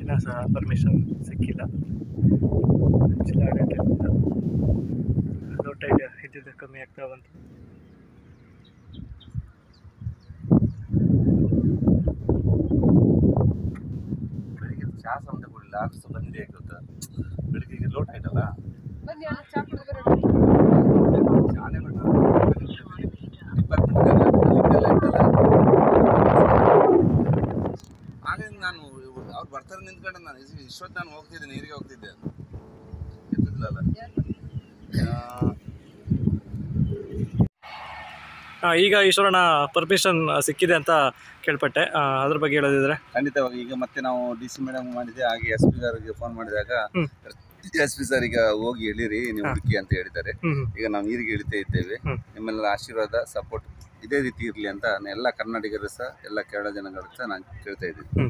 ಇನ್ನೂ ಸಹ ಪರ್ಮಿಷನ್ ಸಿಕ್ಕಿಲ್ಲ ಜಿಲ್ಲಾಡಳಿತದಿಂದ ದೊಡ್ಡ ಐಡಿಯಾ ಇದ್ದಿದ್ದು ಕಮ್ಮಿ ಆಗ್ತಾ ಬಂತು ಬೆಳಿಗ್ಗೆ ಚಹಾ ಸಮೇತ ಕೊಡಲಿಲ್ಲ ಆಫೀಸ್ ಬಂದಿದೆ ಗೊತ್ತಾ ಬೆಳಿಗ್ಗೆ ಲೋಟ್ ಆಯ್ತಲ್ಲ ಬನ್ನಿ ಅಲ್ಲ ಚಾ ಕುಡಿದು ಬರೋಣ ಚಾನೆ ಡಿಪಾರ್ಟ್ಮೆಂಟ್ ಆಗಿಂದ ನಾನು ಅವ್ರು ಬರ್ತಾರೆ ನಿಂತ್ಕೊಂಡು ನಾನು ಇಸ್- ಇಷ್ಟೊತ್ತು ನಾನು ಹೋಗ್ತಿದ್ದೆ ನೀರಿಗೆ ಹೋಗ್ತಿದ್ದೆ ಎತ್ತಿದ್ಲಲ್ಲ ಆ, ಈಗ ಈಶ್ವರನ ಪರ್ಮಿಷನ್ ಸಿಕ್ಕಿದೆ ಅಂತ ಕೇಳ್ಪಟ್ಟೆ ಆ, ಅದ್ರ ಬಗ್ಗೆ ಹೇಳೋದಿದ್ರೆ ಖಂಡಿತವಾಗಿ ಈಗ ಮತ್ತೆ ನಾವು ಡಿ ಸಿ ಮೇಡಮ್ ಮಾಡಿದೆ ಹಾಗೆ ಎಸ್ ಪಿ ಸರ್ಗೆ ಫೋನ್ ಮಾಡಿದಾಗ ಹ್ಮ್. ಎಸ್ ಪಿ ಸರ್ ಈಗ ಹೋಗಿ ಹೇಳಿರಿ ನೀವು ಹಾ. ಹುಡುಕಿ ಅಂತ ಹೇಳಿದ್ದಾರೆ ಹ್ಮ್ ಈಗ ನಾವು ನೀರಿಗೆ ಇಳಿತಾ ಇದ್ದೇವೆ ಹ್ಮ್. ನಿಮ್ಮೆಲ್ಲರ ಆಶೀರ್ವಾದ ಸಪೋರ್ಟ್ ಇದೇ ರೀತಿ ಇರಲಿ ಅಂತ ನಾನು ಎಲ್ಲ ಕನ್ನಡಿಗರು ಸಹ ಎಲ್ಲ ಕೇರಳ ಜನಗಳು ಸಹ ನಾನು ಕೇಳ್ತಾ ಇದ್ದೀನಿ ಹ್ಮ್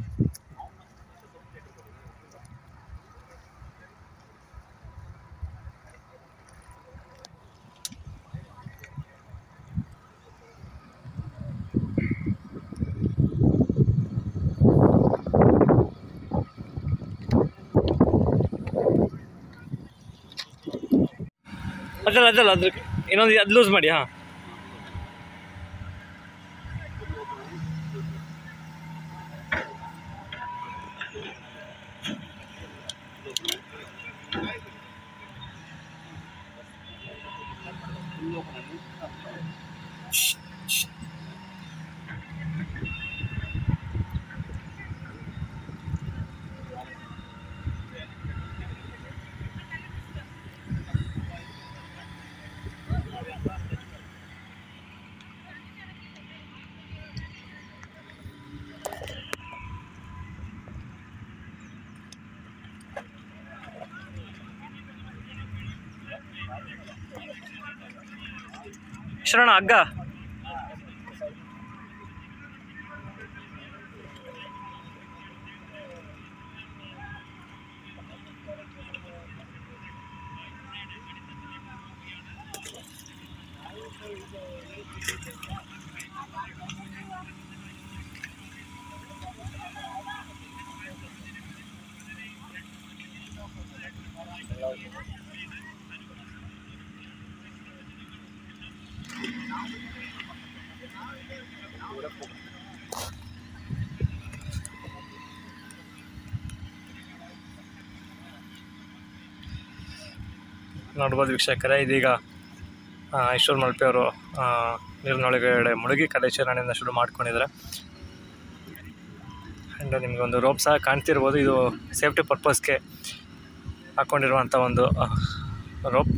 ಅದಲ್ಲ ಅದಲ್ಲ ಅದ್ರ ಇನ್ನೊಂದು ಅದು ಲೂಸ್ ಮಾಡಿ ಹಾಂ ಶರಣ ಹಗ್ಗ ನೋಡ್ಬೋದು ವೀಕ್ಷಕರೇ ಇದೀಗ ಆ, ಈಶ್ವರ್ ಮಲ್ಪೆ ಅವರು ನೀರಿನೊಳಗಡೆ ಮುಳುಗಿ ಕಲೇಶ್ವರಣಿಂದ ಶುರು ಮಾಡ್ಕೊಂಡಿದ್ದಾರೆ ಆ್ಯಂಡ್ ನಿಮಗೊಂದು ರೋಪ್ ಸಹ ಕಾಣ್ತಿರ್ಬೋದು ಇದು ಸೇಫ್ಟಿ ಪರ್ಪಸ್ಗೆ ಹಾಕ್ಕೊಂಡಿರುವಂಥ ಒಂದು ರೋಪ್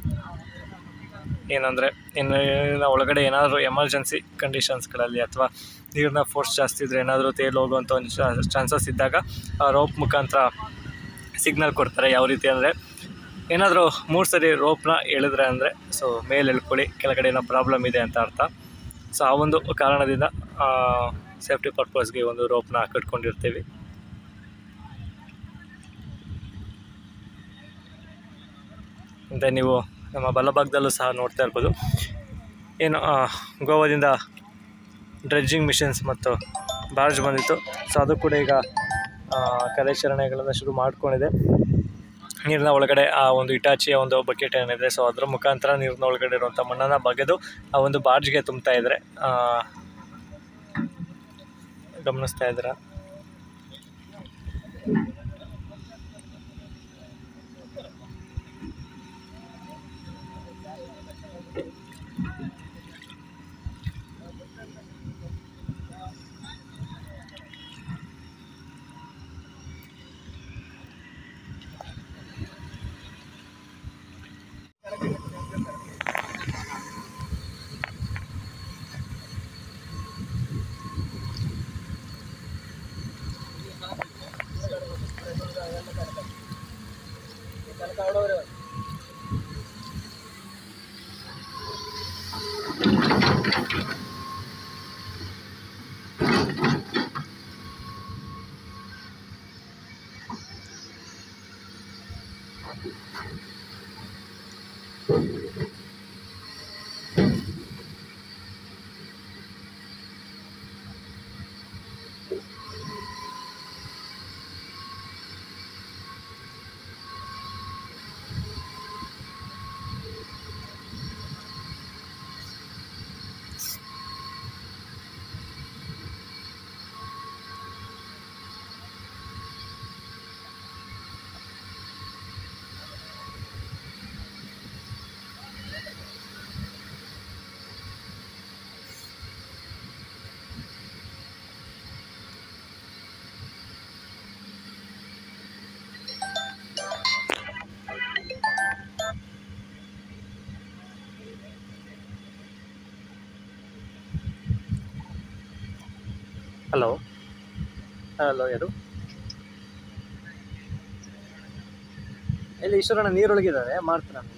ಏನಂದರೆ ಇನ್ನು ನೀರಿನ ಒಳಗಡೆ ಏನಾದರೂ ಎಮರ್ಜೆನ್ಸಿ ಕಂಡೀಷನ್ಸ್ಗಳಲ್ಲಿ ಅಥವಾ ನೀರಿನ ಫೋರ್ಸ್ ಜಾಸ್ತಿ ಇದ್ದರೆ ಏನಾದರೂ ತೇಲ್ ಹೋಗುವಂಥ ಒಂದು ಚಾನ್ಸಸ್ ಇದ್ದಾಗ ಆ ರೋಪ್ ಮುಖಾಂತರ ಸಿಗ್ನಲ್ ಕೊಡ್ತಾರೆ ಯಾವ ರೀತಿ ಅಂದರೆ ಏನಾದರೂ ಮೂರು ಸರಿ ರೋಪ್ನ ಎಳೆದ್ರೆ ಅಂದರೆ ಸೊ ಮೇಲೆ ಎಳ್ಕೊಳ್ಳಿ ಕೆಳಗಡೆ ಏನೋ ಪ್ರಾಬ್ಲಮ್ ಇದೆ ಅಂತ ಅರ್ಥ ಸೊ ಆ ಒಂದು ಕಾರಣದಿಂದ ಸೇಫ್ಟಿ ಪರ್ಪಸ್ಗೆ ಒಂದು ರೋಪ್ನ ಕಟ್ಕೊಂಡಿರ್ತೀವಿ ಮತ್ತು ನೀವು ನಮ್ಮ ಬಲಭಾಗದಲ್ಲೂ ಸಹ ನೋಡ್ತಾ ಇರ್ಬೋದು ಏನು ಆ, ಗೋವಾದಿಂದ ಡ್ರೆಡ್ಜಿಂಗ್ ಮಿಷನ್ಸ್ ಮತ್ತು ಬಾರ್ಜ್ ಬಂದಿತ್ತು ಸೊ ಅದು ಕೂಡ ಈಗ ಆ, ಕಾರ್ಯಾಚರಣೆಗಳನ್ನು ಶುರು ಮಾಡ್ಕೊಂಡಿದೆ ನೀರಿನ ಒಳಗಡೆ ಆ ಒಂದು ಇಟಾಚಿಯ ಒಂದು ಬಕೆಟ್ ಏನಿದೆ ಸೊ ಅದ್ರ ಮುಖಾಂತರ ನೀರಿನ ಒಳಗಡೆ ಇರುವಂಥ ಮಣ್ಣನ್ನು ಬಗೆದು ಆ ಒಂದು ಬಾರ್ಜ್ಗೆ ತುಂಬ್ತಾ ಇದ್ದಾರೆ ಆ, ಗಮನಿಸ್ತಾ ಇದ್ದೀರಾ ಹಲೋ ಹಲೋ ಯಾರು ಇಲ್ಲಿ ಈಶ್ವರನ ನೀರೊಳಗಿದ್ದಾರೆ ಮಾಡ್ತೀನಿ ಆಮೇಲೆ.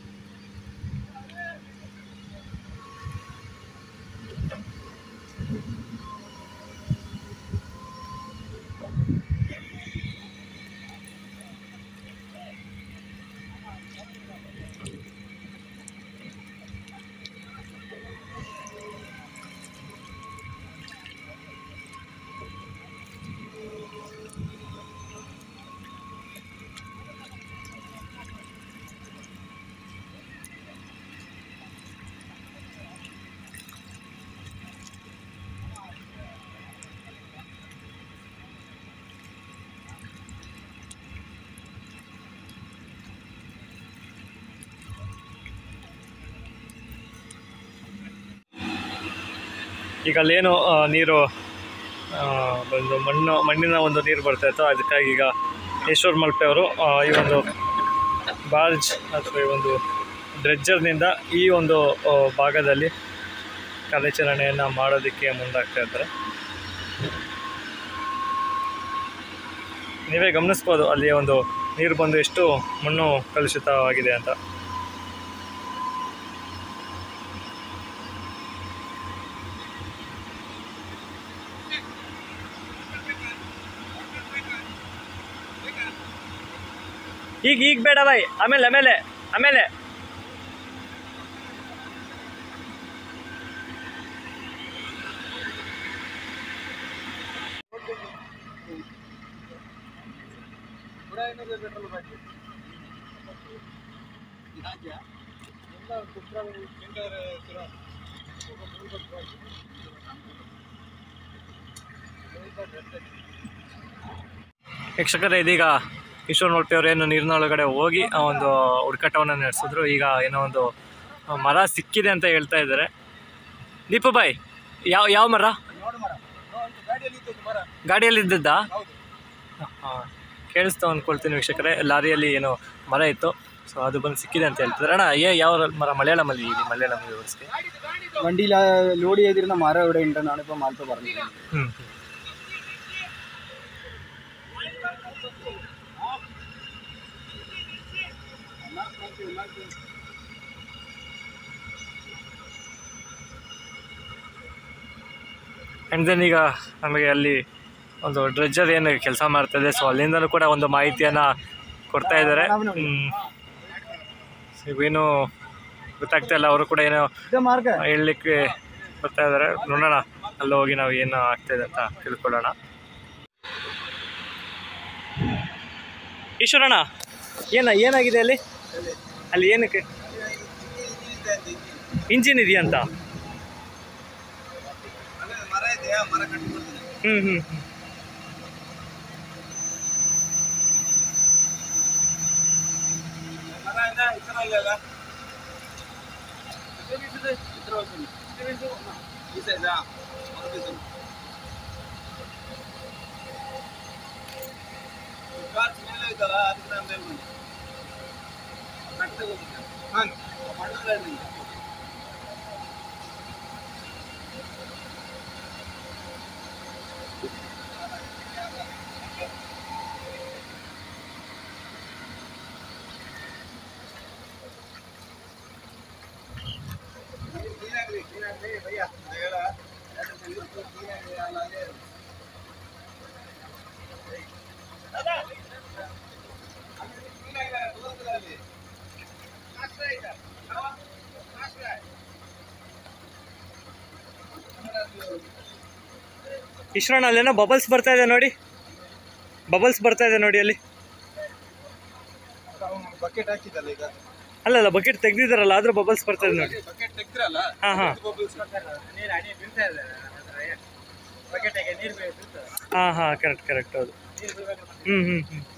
ಈಗ ಅಲ್ಲೇನು ಆ, ನೀರು ಆ, ಒಂದು ಮಣ್ಣು ಮಣ್ಣಿನ ಒಂದು ನೀರು ಬರ್ತಾ ಇತ್ತು ಅದಕ್ಕಾಗಿ ಈಗ ಈಶ್ವರ್ ಮಲ್ಪೆ ಅವರು ಆ, ಈ ಒಂದು ಬಾರ್ಜ್ ಅಥವಾ ಈ ಒಂದು ಡ್ರೆಜ್ಜರ್ನಿಂದ ಈ ಒಂದು ಆ, ಭಾಗದಲ್ಲಿ ಕಾರ್ಯಾಚರಣೆಯನ್ನು ಮಾಡೋದಕ್ಕೆ ಮುಂದಾಗ್ತಾ ಇದ್ದಾರೆ ನೀವೇ ಗಮನಿಸ್ಬೋದು ಅಲ್ಲಿ ಒಂದು ನೀರು ಬಂದು ಎಷ್ಟು ಮಣ್ಣು ಕಲುಷಿತವಾಗಿದೆ ಅಂತ ಈಗ ಈಗ ಬೇಡ ಬಾಯ್ ಆಮೇಲೆ ಆಮೇಲೆ ಆಮೇಲೆ ವೀಕ್ಷಕರೇ ಇದೀಗ ಈಶ್ವರ್ ಮೂರ್ತಿ ಅವರು ಏನು ನೀರಿನ ಒಳಗಡೆ ಹೋಗಿ ಆ ಒಂದು ಹುಡುಕಾಟವನ್ನು ನಡೆಸಿದ್ರು ಈಗ ಏನೋ ಒಂದು ಮರ ಸಿಕ್ಕಿದೆ ಅಂತ ಹೇಳ್ತಾ ಇದ್ದಾರೆ ದೀಪು ಬಾಯ್ ಯಾವ ಯಾವ ಮರ ಗಾಡಿಯಲ್ಲಿ ಇದ್ದದ್ದಾ ಹಾಂ ಕೇಳಿಸ್ತಾ ಅಂದ್ಕೊಳ್ತೀನಿ ವೀಕ್ಷಕರೇ ಲಾರಿಯಲ್ಲಿ ಏನೋ ಮರ ಇತ್ತು ಸೊ ಅದು ಬಂದು ಸಿಕ್ಕಿದೆ ಅಂತ ಹೇಳ್ತಿದ್ದಾರೆ ಅಣ್ಣ ಏ ಯಾವ മര മലയാളമല്ലേ ഇത് മലയാളം വിവരിച്ച് വണ്ടിയിൽ ലോഡ് ചെയ്തിരുന്ന മരം ഇവിടെ ഉണ്ടെന്നാണ് ഇപ്പോൾ മാൽപ്പ പറഞ്ഞത് ಹ್ಮ್ ಆ್ಯಂಡ್ ದೆನ್ ಈಗ ನಮಗೆ ಅಲ್ಲಿ ಒಂದು ಡ್ರೆಜ್ಜರ್ ಏನು ಕೆಲಸ ಮಾಡ್ತಾಯಿದೆ ಸೊ ಅಲ್ಲಿಂದಲೂ ಕೂಡ ಒಂದು ಮಾಹಿತಿಯನ್ನು ಕೊಡ್ತಾ ಇದ್ದಾರೆ ಏನು ಗೊತ್ತಾಗ್ತಾ ಇಲ್ಲ ಅವರು ಕೂಡ ಏನೋ ഇത് മാർക്ക ಹೇಳಲಿಕ್ಕೆ ಬರ್ತಾ ಇದ್ದಾರೆ ನೋಡೋಣ ಅಲ್ಲಿ ಹೋಗಿ ನಾವು ಏನು ಆಗ್ತಾಯಿದೆ ಅಂತ ತಿಳ್ಕೊಳ್ಳೋಣ ಈಶ್ವರಣ್ಣ ಏನ ಏನಾಗಿದೆ ಅಲ್ಲಿ ಅಲ್ಲಿ ಏನಕ್ಕೆ ಇಂಜಿನ್ ಇದೆಯಂತ ಹ್ಞೂ ಹ್ಞೂ ಈಶ್ವರಣ್ಣ ಅಲ್ಲೇನೋ ಬಬಲ್ಸ್ ಬರ್ತಾ ಇದೆ ನೋಡಿ ಬಬಲ್ಸ್ ಬರ್ತಾ ಇದೆ ನೋಡಿ ಅಲ್ಲಿ ಬಕೆಟ್ ಹಾಕಿದ್ದಲ್ಲ ಈಗ ಅಲ್ಲಲ್ಲ ಬಕೆಟ್ ತೆಗ್ದಿದ್ದಾರಲ್ಲ ಆದ್ರೂ ಬಬಲ್ಸ್ ಬರ್ತಾ ಇದೆ ನೋಡಿ ಬಕೆಟ್ ತೆಗ್ದ್ರಲ್ಲ ಹಾಂ ಹಾಂ ನೀರು ಹನಿ ಬೀಳ್ತಾ ಇದೆ ಬಕೆಟಿಗೆ ನೀರು ಬೀಳ್ತಾ ಹಾಂ ಹಾಂ ಕರೆಕ್ಟ್ ಕರೆಕ್ಟ್ ಹೌದು ಹ್ಞೂ ಹ್ಞೂ ಹ್ಞೂ